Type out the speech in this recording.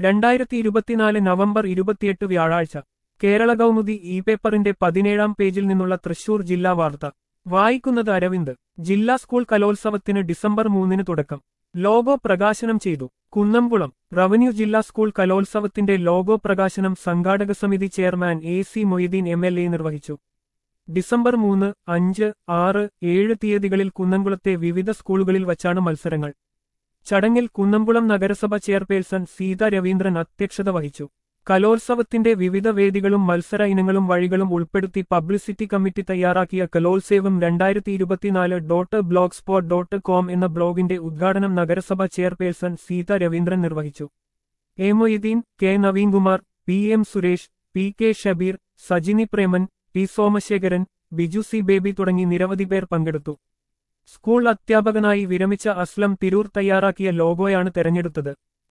രണ്ടായിരത്തി ഇരുപത്തിനാല് നവംബർ ഇരുപത്തിയെട്ട് വ്യാഴാഴ്ച കേരള കൗമുദി ഇ പേപ്പറിന്റെ പതിനേഴാം പേജിൽ നിന്നുള്ള തൃശൂർ ജില്ലാ വാർത്ത വായിക്കുന്നത് അരവിന്ദ് ജില്ലാ സ്കൂൾ കലോത്സവത്തിന് ഡിസംബർ മൂന്നിന് തുടക്കം ലോഗോ പ്രകാശനം ചെയ്തു കുന്നംകുളം റവന്യൂ ജില്ലാ സ്കൂൾ കലോത്സവത്തിന്റെ ലോഗോ പ്രകാശനം സംഘാടക സമിതി chairman A C Moideen M L A നിർവഹിച്ചു ഡിസംബർ മൂന്ന് അഞ്ച് ആറ് ഏഴ് തീയതികളിൽ കുന്നംകുളത്തെ വിവിധ സ്കൂളുകളിൽ വച്ചാണ് മത്സരങ്ങൾ ചടങ്ങിൽ കുന്നംകുളം നഗരസഭ ചെയർപേഴ്സൺ സീത രവീന്ദ്രൻ അധ്യക്ഷത വഹിച്ചു കലോത്സവത്തിന്റെ വിവിധ വേദികളും മത്സര ഇനങ്ങളും വഴികളും ഉൾപ്പെടുത്തി പബ്ലിസിറ്റി കമ്മിറ്റി തയ്യാറാക്കിയ കലോത്സവം രണ്ടായിരത്തി ഇരുപത്തിനാല് dot blog spot dot com എന്ന ബ്ലോഗിന്റെ ഉദ്ഘാടനം നഗരസഭ ചെയർപേഴ്സൺ സീത രവീന്ദ്രൻ നിർവഹിച്ചു A Moideen K Naveenkumar P M Suresh P K Shabeer Sajini Preman P Somasekharan Biju C Baby തുടങ്ങി നിരവധി പേർ പങ്കെടുത്തു സ്കൂൾ അധ്യാപകനായി വിരമിച്ച അസ്ലം തിരൂർ തയ്യാറാക്കിയ ലോഗോയാണ് തെരഞ്ഞെടുത്തത്